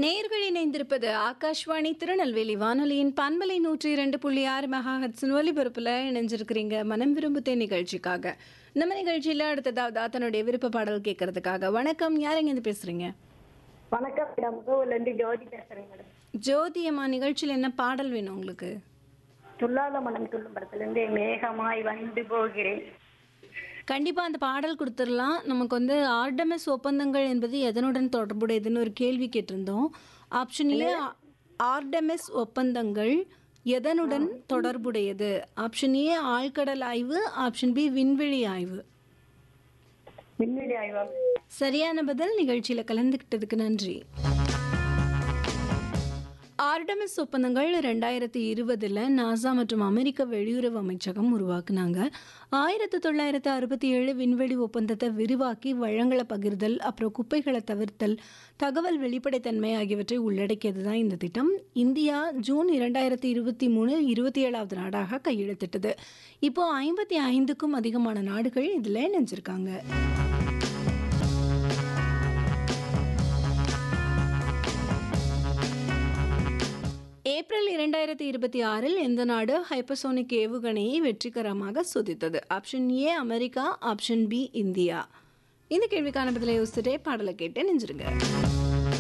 நேர்கள் இணைந்திருப்பது ஆகாஷ்வாணி திருநெல்வேலி வானொலியின் பண்பலை நூற்றி இரண்டு புள்ளி ஆறு மெகாஹட்ஸின் ஒலிபரப்பில் இணைஞ்சிருக்கிறீங்க மனம் விரும்புத்தே நிகழ்ச்சிக்காக நம்ம நிகழ்ச்சியில் அடுத்ததாவது தன்னுடைய விருப்ப பாடல் கேட்கறதுக்காக வணக்கம் யார் இருந்து பேசுறீங்க வணக்கம் மேடம் கோவில்ல இருந்து ஜோதி பேசுறேன் மேடம் ஜோதி அம்மா நிகழ்ச்சியில் என்ன பாடல் வேணும் உங்களுக்கு துல்லாத மனம் துள்ளும் படத்துல இருந்து மேகமாய் வந்து போகிறேன் கண்டிப்பாக அந்த பாடல் கொடுத்துடலாம் நமக்கு வந்து ஆர்டமஸ் ஒப்பந்தங்கள் என்பது எதனுடன் தொடர்புடையதுன்னு ஒரு கேள்வி கேட்டிருந்தோம் ஆப்ஷன் ஏ ஆர்டமஸ் ஒப்பந்தங்கள் எதனுடன் தொடர்புடையது ஆப்ஷன் ஏ ஆழ்கடல் ஆய்வு ஆப்ஷன் பி விண்வெளி ஆய்வு விண்வெளி ஆய்வா சரியான பதில் நிகழ்ச்சியில் கலந்துக்கிட்டதுக்கு நன்றி ஆர்டமஸ் ஒப்பந்தங்கள் ரெண்டாயிரத்தி இருபதில் நாசா மற்றும் அமெரிக்க வெளியுறவு அமைச்சகம் உருவாக்குனாங்க ஆயிரத்தி தொள்ளாயிரத்து அறுபத்தி ஏழு விண்வெளி ஒப்பந்தத்தை விரிவாக்கி வளங்களை பகிர்தல் அப்புறம் குப்பைகளை தவிர்த்தல் தகவல் வெளிப்படைத்தன்மை ஆகியவற்றை உள்ளடக்கியது தான் இந்த திட்டம் இந்தியா ஜூன் இரண்டாயிரத்தி இருபத்தி மூணு இருபத்தி ஏழாவது நாடாக கையெழுத்திட்டது இப்போ ஐம்பத்தி ஐந்துக்கும் அதிகமான நாடுகள் இதில் இணைஞ்சிருக்காங்க ஏப்ரல் இரண்டாயிரத்தி இருபத்தி ஆறில் இந்த நாடு ஹைப்பசோனிக் ஏவுகணையை வெற்றிகரமாக சோதித்தது option A America option B India இந்த கேள்விக்கான பதிலை யோசிச்சுட்டே பாடலை கேட்டு நெஞ்சிருங்க